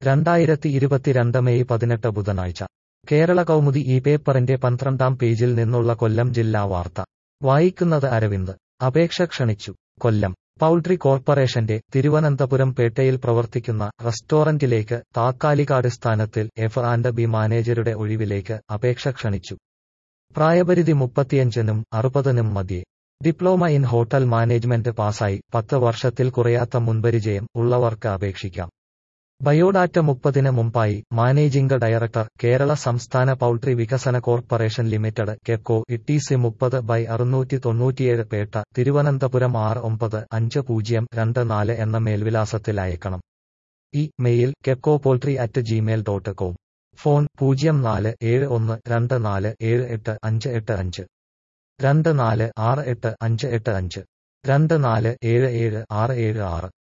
രണ്ടായിരത്തി ഇരുപത്തിരണ്ട് മെയ് പതിനെട്ട് ബുധനാഴ്ച കേരള കൗമുദി ഈ പേപ്പറിന്റെ പന്ത്രണ്ടാം പേജിൽ നിന്നുള്ള കൊല്ലം ജില്ലാ വാർത്ത വായിക്കുന്നത് അരവിന്ദ് അപേക്ഷ ക്ഷണിച്ചു കൊല്ലം പൗൾട്രി കോർപ്പറേഷന്റെ തിരുവനന്തപുരം പേട്ടയിൽ പ്രവർത്തിക്കുന്ന റെസ്റ്റോറന്റിലേക്ക് താത്കാലികാടിസ്ഥാനത്തിൽ എഫ് ആൻഡ് ബി മാനേജരുടെ ഒഴിവിലേക്ക് അപേക്ഷ ക്ഷണിച്ചു പ്രായപരിധി മുപ്പത്തിയഞ്ചിനും അറുപതിനും മധ്യേ ഡിപ്ലോമ ഇൻ ഹോട്ടൽ മാനേജ്മെന്റ് പാസായി പത്ത് വർഷത്തിൽ കുറയാത്ത മുൻപരിചയം ഉള്ളവർക്ക് അപേക്ഷിക്കാം ബയോഡാറ്റ മുപ്പതിന് മുമ്പായി മാനേജിംഗ് ഡയറക്ടർ കേരള സംസ്ഥാന പൗൾട്രി വികസന കോർപ്പറേഷൻ ലിമിറ്റഡ് കെപ്കോ ഇട്ടിസി മുപ്പത് ബൈ അറുന്നൂറ്റി തൊണ്ണൂറ്റിയേഴ് പേട്ട തിരുവനന്തപുരം ആറ് ഒമ്പത് അഞ്ച് പൂജ്യം രണ്ട് നാല് എന്ന മേൽവിലാസത്തിൽ അയക്കണം email Kepco poultry at Gmail dot com phone പൂജ്യം നാല് ഏഴ് ഒന്ന് രണ്ട് നാല് ഏഴ് എട്ട് അഞ്ച് എട്ട് അഞ്ച് രണ്ട് നാല് ആറ് എട്ട് അഞ്ച് എട്ട് അഞ്ച് രണ്ട് നാല് ഏഴ് ഏഴ് ആറ് ഏഴ് ആറ്